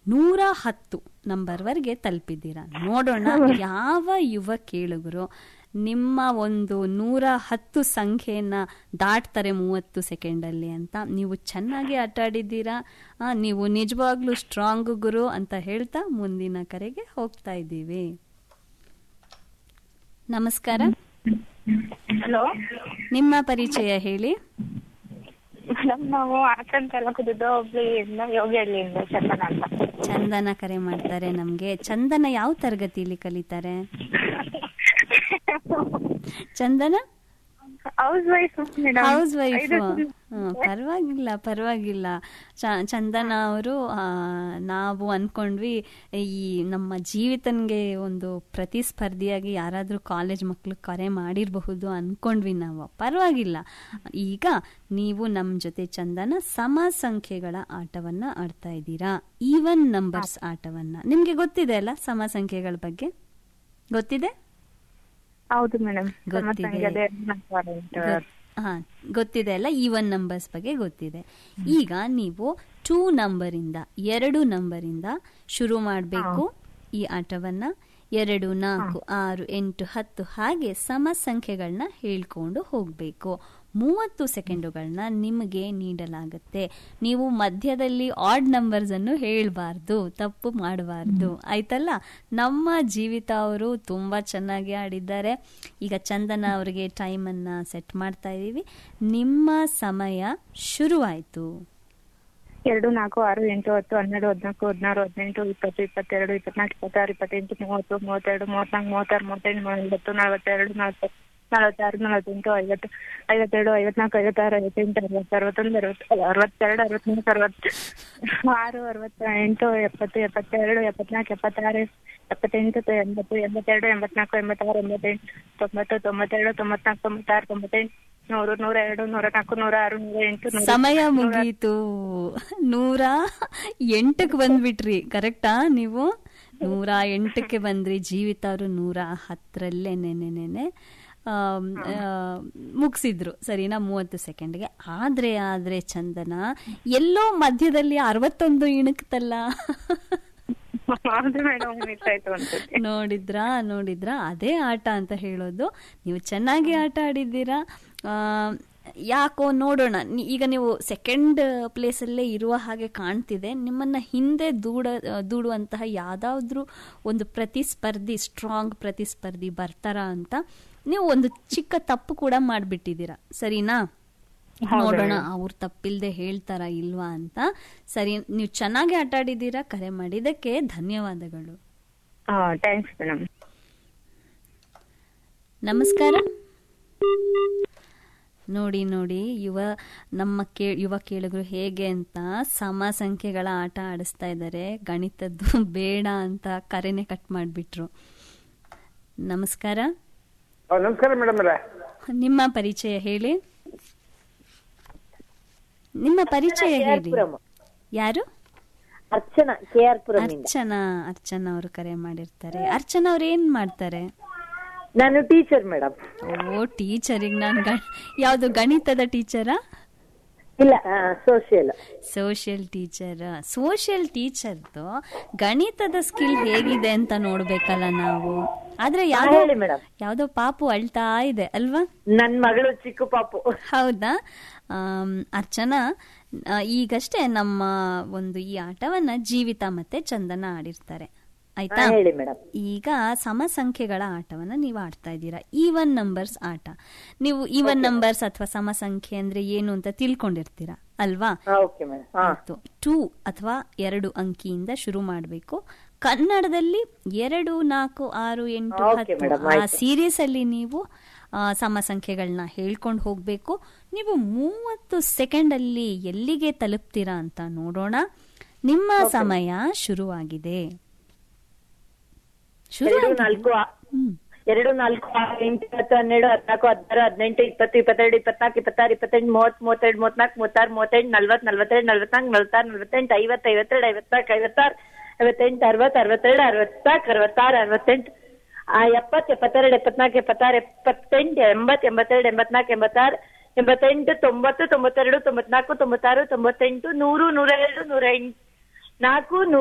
ನೂರ ಹತ್ತು ನಂಬರ್ವರೆಗೆ ತಲುಪಿದ್ದೀರಾ ನೋಡೋಣ ಯಾವ ಯುವ ಕೇಳುಗರು ನಿಮ್ಮ ಒಂದು ನೂರ ಹತ್ತು ಸಂಖ್ಯೆಯನ್ನ ದಾಟ್ತಾರೆ ಮೂವತ್ತು ಸೆಕೆಂಡಲ್ಲಿ ಅಂತ ನೀವು ಚೆನ್ನಾಗಿ ಆಟ ಆಡಿದ್ದೀರಾ ಆ, ನೀವು ನಿಜವಾಗ್ಲೂ ಸ್ಟ್ರಾಂಗ್ ಗುರು ಅಂತ ಹೇಳ್ತಾ ಮುಂದಿನ ಕರೆಗೆ ಹೋಗ್ತಾ ಇದ್ದೀವಿ ನಮಸ್ಕಾರ ಹಲೋ ನಿಮ್ಮ ಪರಿಚಯ ಹೇಳಿ ಮೇಡಮ್ ನಾವು ಹಾಸನ ತಾಲೂಕು ದುಡ್ಡೋಬ್ಳಿಯಿಂದ ಯೋಗಿಹಳ್ಳಿಯಿಂದ ಚಂದನ ಅಂತ ಚಂದನ ಕರೆ ಮಾಡ್ತಾರೆ ನಮ್ಗೆ ಚಂದನ ಯಾವ ತರಗತಿಲಿ ಕಲಿತಾರೆ Chandana housewife madam housewife ಪರವಾಗಿಲ್ಲ ಪರವಾಗಿಲ್ಲ ಚ- ಚಂದನ ಅವರು ನಾವು ಅನ್ಕೊಂಡ್ವಿ ಈ ನಮ್ಮ ಜೀವಿತನ್ಗೆ ಒಂದು ಪ್ರತಿಸ್ಪರ್ಧಿಯಾಗಿ ಯಾರಾದ್ರೂ ಕಾಲೇಜ್ ಮಕ್ಳು ಕರೆ ಮಾಡಿರಬಹುದು ಅನ್ಕೊಂಡ್ವಿ ನಾವು ಪರವಾಗಿಲ್ಲ ಈಗ ನೀವು ನಮ್ಮ ಜೊತೆ ಚಂದನ ಸಮ ಸಂಖ್ಯೆಗಳ ಆಟವನ್ನ ಆಡ್ತಾ ಇದ್ದೀರಾ ಈವನ್ ನಂಬರ್ಸ್ ಆಟವನ್ನ ನಿಮ್ಗೆ ಗೊತ್ತಿದೆ ಅಲ್ಲ ಸಮ ಸಂಖ್ಯೆಗಳ ಬಗ್ಗೆ ಗೊತ್ತಿದೆ ಹೌದು ಮೇಡಮ್ ಗೊತ್ತಿದೆ. ಗೊತ್- ಹಾ ಗೊತ್ತಿದೆ ಅಲ್ಲ ಈವನ್ ನಂಬರ್ಸ್ ಬಗ್ಗೆ ಗೊತ್ತಿದೆ ಈಗ ನೀವು ಟೂ ನಂಬರಿಂದ ಎರಡು ನಂಬರಿಂದ ಶುರು ಮಾಡಬೇಕು ಈ ಆಟವನ್ನ ಎರಡು ನಾಲ್ಕು ಆರು ಎಂಟು ಹತ್ತು ಹಾಗೆ ಸಮ ಸಂಖ್ಯೆಗಳನ್ನ ಹೇಳ್ಕೊಂಡು ಹೋಗಬೇಕು ಮೂವತ್ತು ಸೆಕೆಂಡುಗಳನ್ನ ನಿಮಗೆ ನೀಡಲಾಗುತ್ತೆ ನೀವು ಮಧ್ಯದಲ್ಲಿ ಆಡ್ ನಂಬರ್ಸ್ ಅನ್ನು ಹೇಳಬಾರ್ದು ತಪ್ಪು ಮಾಡಬಾರ್ದು ಆಯ್ತಲ್ಲ ನಮ್ಮ ಜೀವಿತ ಅವರು ತುಂಬಾ ಚೆನ್ನಾಗಿ ಆಡಿದ್ದಾರೆ ಈಗ ಚಂದನ ಅವರಿಗೆ ಟೈಮನ್ನ ಸೆಟ್ ಮಾಡ್ತಾ ಇದ್ದೀವಿ ನಿಮ್ಮ ಸಮಯ ಶುರುವಾಯಿತು ಎರಡು ನಾಲ್ಕು ಆರು ಎಂಟು ಹತ್ತು ಹನ್ನೆರಡು ಹದಿನಾಲ್ಕು ಹದಿನಾರು ಹದಿನೆಂಟು ಇಪ್ಪತ್ತು ಇಪ್ಪತ್ತೆರಡು ಇಪ್ಪತ್ನಾಲ್ಕು ಇಪ್ಪತ್ತಾರು ಇಪ್ಪತ್ತೆಂಟು ಮೂವತ್ತು ಮೂವತ್ತೆರಡು ಮೂವತ್ನಾಲ್ಕು ಮೂವತ್ತಾರು ಮೂವತ್ತೆಂಟು ಮೂವತ್ತು ನಲವತ್ತೆರಡು ನಲವತ್ತು ನಲವತ್ತಾರು ನಲವತ್ತೆಂಟು ಐವತ್ತು ಐವತ್ತೆರಡು ಐವತ್ನಾಲ್ಕು ಐವತ್ತಾರು ಐವತ್ತೆಂಟು ಅರವತ್ತು ಅರವತ್ತೊಂದು ಅರವತ್ತು ಅರವತ್ತೆರಡು ಅರವತ್ಮೂರು ಅರವತ್ತು ಆರು ಅರವತ್ತೆಂಟು ಎಪ್ಪತ್ತು ಎಪ್ಪತ್ತೆರಡು ಎಪ್ಪತ್ನಾಲ್ಕು ಎಪ್ಪತ್ತಾರು ಎಪ್ಪತ್ತೆಂಟು ತ- ಎಂಬತ್ತು ಎಂಬತ್ತೆರಡು ಎಂಬತ್ನಾಲ್ಕು ಎಂಬತ್ತಾರು ಎಂಬತ್ತೆಂಟು ತೊಂಬತ್ತು ತೊಂಬತ್ತೆರಡು ತೊಂಬತ್ನಾಲ್ಕು ತೊಂಬತ್ತಾರು ತೊಂಬತ್ತೆಂಟು ನೂರು ನೂರ ಎರಡು ನೂರ ನಾಲ್ಕು ನೂರ ಆರು ನೂರ ಎಂಟು ನೂರ ಸಮಯ ಮುಗೀತು ನೂರ ಎಂಟಕ್ಕೆ ಬಂದ್ಬಿಟ್ರಿ ಕರೆಕ್ಟಾ ನೀವು ನೂರ ಎಂಟಕ್ಕೆ ಬಂದ್ರಿ ಜೀವಿತ ಅವರು ನೂರ ಹತ್ತರಲ್ಲೇ ನೆನೆ ನೆನೆ ಆಮ್, ಆ, ಮುಗಿಸಿದ್ರು ಸರಿನಾ ಮೂವತ್ತು ಸೆಕೆಂಡ್ಗೆ ಆದ್ರೆ ಆದ್ರೆ ಚಂದನ ಎಲ್ಲೋ ಮಧ್ಯದಲ್ಲಿ ಅರವತ್ತೊಂದು ಇಣುಕ್ತಲ್ಲ ಹೌದು ಮೇಡಮ್ ಮಿಸ್ ಆಯ್ತು ಅನ್ಸುತ್ತೆ ನೋಡಿದ್ರಾ ನೋಡಿದ್ರಾ ಅದೇ ಆಟ ಅಂತ ಹೇಳೋದು ನೀವು ಚೆನ್ನಾಗಿ ಆಟ ಆಡಿದ್ದೀರಾ ಆ, ಯಾಕೋ ನೋಡೋಣ ನಿ- ಈಗ ನೀವು ಸೆಕೆಂಡ್ ಪ್ಲೇಸಲ್ಲೇ ಇರುವ ಹಾಗೆ ಕಾಣ್ತಿದೆ ನಿಮ್ಮನ್ನ ಹಿಂದೆ ದೂಡ ದೂಡುವಂತಹ ಯಾವ್ದಾದ್ರೂ ಒಂದು ಪ್ರತಿಸ್ಪರ್ಧಿ ಸ್ಟ್ರಾಂಗ್ ಪ್ರತಿಸ್ಪರ್ಧಿ ಬರ್ತಾರಾ ಅಂತ ನೀವು ಒಂದು ಚಿಕ್ಕ ತಪ್ಪು ಕೂಡ ಮಾಡ್ಬಿಟ್ಟಿದ್ದೀರಾ ಸರಿನಾ ನೋಡೋಣ ಅವ್ರು ತಪ್ಪಿಲ್ದೆ ಹೇಳ್ತಾರಾ ಇಲ್ವಾ ಅಂತ ಸರಿ ನೀವು ಚೆನ್ನಾಗಿ ಆಟ ಆಡಿದ್ದೀರಾ ಕರೆ ಮಾಡಿದ್ದಕ್ಕೆ ಧನ್ಯವಾದಗಳು ಹಾ ಥ್ಯಾಂಕ್ಸ್ ಮೇಡಮ್ ನಮಸ್ಕಾರ ನೋಡಿ ನೋಡಿ ಯುವ ನಮ್ಮ ಕೇ ಯುವ ಕೇಳುಗರು ಹೇಗೆ ಅಂತ ಸಮ ಸಂಖ್ಯೆಗಳ ಆಟ ಆಡಿಸ್ತಾ ಇದ್ದಾರೆ ಗಣಿತದ್ದು ಬೇಡ ಅಂತ ಕರೆನೆ ಕಟ್ ಮಾಡಿಬಿಟ್ರು ನಮಸ್ಕಾರ ಆ, ನಮಸ್ಕಾರ ಮೇಡಮ್ ಅವರೇ ನಿಮ್ಮ ಪರಿಚಯ ಹೇಳಿ ನಿಮ್ಮ ಪರಿಚಯ ಹೇಳಿ ಯಾರು ಅರ್ಚನಾ ಕೆ ಆರ್ ಪುರಂ ಅರ್ಚನಾ ಅರ್ಚನಾ ಅವರು ಕರೆ ಮಾಡಿರ್ತಾರೆ ಅರ್ಚನಾ ಅವ್ರು ಏನ್ ಮಾಡ್ತಾರೆ ನಾನು ಟೀಚರ್ ಮೇಡಮ್ ಓ ಟೀಚರಿಗೆ ನಾನು ಯಾವುದು ಗಣಿತದ ಟೀಚರಾ ಇಲ್ಲ ಸೋಷಿಯಲ್ ಸೋಷಿಯಲ್ ಟೀಚರ್ ಸೋಷಿಯಲ್ ಟೀಚರ್ದು ಗಣಿತದ ಸ್ಕಿಲ್ ಹೇಗಿದೆ ಅಂತ ನೋಡ್ಬೇಕಲ್ಲ ನಾವು ಆದ್ರೆ ಯಾವ್ದೋ ಹೇಳಿ ಮೇಡಮ್ ಯಾವ್ದೋ ಪಾಪು ಅಳ್ತಾ ಇದೆ ಅಲ್ವಾ ನನ್ ಮಗಳು ಚಿಕ್ಕ ಪಾಪು ಹೌದಾ ಆಮ್, ಅರ್ಚನಾ ಆ, ಈಗಷ್ಟೇ ನಮ್ಮ ಒಂದು ಈ ಆಟವನ್ನ ಜೀವಿತ ಮತ್ತೆ ಚಂದನ ಆಡಿರ್ತಾರೆ ಆಯ್ತಾ ಹಾ, ಹೇಳಿ ಮೇಡಮ್ ಈಗ ಸಮ ಸಂಖ್ಯೆಗಳ ಆಟವನ್ನ ನೀವು ಆಡ್ತಾ ಇದ್ದೀರಾ ಈವನ್ ನಂಬರ್ಸ್ ಆಟ ನೀವು ಈವನ್ ನಂಬರ್ಸ್ ಅಥವಾ ಸಮ ಸಂಖ್ಯೆ ಅಂದ್ರೆ ಏನು ಅಂತ ತಿಳ್ಕೊಂಡಿರ್ತೀರಾ ಅಲ್ವಾ ಓಕೆ ಮೇಡಮ್ ಹಾ ಆಯ್ತು ಟೂ ಅಥವಾ ಎರಡು ಅಂಕಿಯಿಂದ ಶುರು ಮಾಡಬೇಕು ಕನ್ನಡದಲ್ಲಿ ಎರಡು ನಾಲ್ಕು ಆರು ಎಂಟು Okay, ಹತ್ತು madam, ಆ ಆಯ್ತು. ಸೀರೀಸ್ ಅಲ್ಲಿ ನೀವು ಆ, ಸಮ ಸಂಖ್ಯೆಗಳನ್ನ ಹೇಳ್ಕೊಂಡು ಹೋಗ್ಬೇಕು ನೀವು ಮೂವತ್ತು ಸೆಕೆಂಡ್ ಅಲ್ಲಿ ಎಲ್ಲಿಗೆ ತಲುಪ್ತೀರಾ ಅಂತ ನೋಡೋಣ ನಿಮ್ಮ ಸಮಯ ಶುರುವಾಗಿದೆ ಶುರು ಎರಡು ಆಗಿದೆ. ನಾಲ್ಕು ಆ- ಹ್ಮ್ ಎರಡು ನಾಲ್ಕು ಆರು ಎಂಟು ಹತ್ತು ಹನ್ನೆರಡು ಹದಿನಾಲ್ಕು ಹದಿನಾರು ಹದಿನೆಂಟು ಇಪ್ಪತ್ತು ಇಪ್ಪತ್ತೆರಡು ಇಪ್ಪತ್ನಾಲ್ಕು ಇಪ್ಪತ್ತಾರು ಇಪ್ಪತ್ತೆಂಟು ಮೂವತ್ತು ಮೂವತ್ತೆರಡು ಮೂವತ್ನಾಲ್ಕು ಮೂವತ್ತಾರು ಮೂವತ್ತೆಂಟು ನಲ್ವತ್ತು ನಲ್ವತ್ತೆರಡು ನಲ್ವತ್ನಾಲ್ಕು ನಲ್ವತ್ತಾರು ನಲ್ವತ್ತೆಂಟು ಐವತ್ತು ಐವತ್ತೆರಡು ಐವತ್ನಾಲ್ಕು ಐವತ್ತಾರು ಐವತ್ತೆಂಟು ಅರವತ್ತು ಅರವತ್ತೆರಡು ಅರವತ್ನಾಲ್ಕು ಅರವತ್ತಾರು ಅರವತ್ತೆಂಟು ಆ ಎಪ್ಪತ್ತು ಎಪ್ಪತ್ತೆರಡು ಎಪ್ಪತ್ನಾಲ್ಕು ಎಪ್ಪತ್ತಾರು ಎಪ್ಪತ್ತೆಂಟು ಎಂಬತ್ತು ಎಂಬತ್ತೆರಡು ಎಂಬತ್ನಾಲ್ಕು ಎಂಬತ್ತಾರು ಎಂಬತ್ತೆಂಟು ತೊಂಬತ್ತು ತೊಂಬತ್ತೆರಡು ತೊಂಬತ್ನಾಲ್ಕು ತೊಂಬತ್ತಾರು ತೊಂಬತ್ತೆಂಟು ನೂರು ನೂರ ಎರಡು ನೂರ ಎಂಟು ನಾಲ್ಕು ನೂರ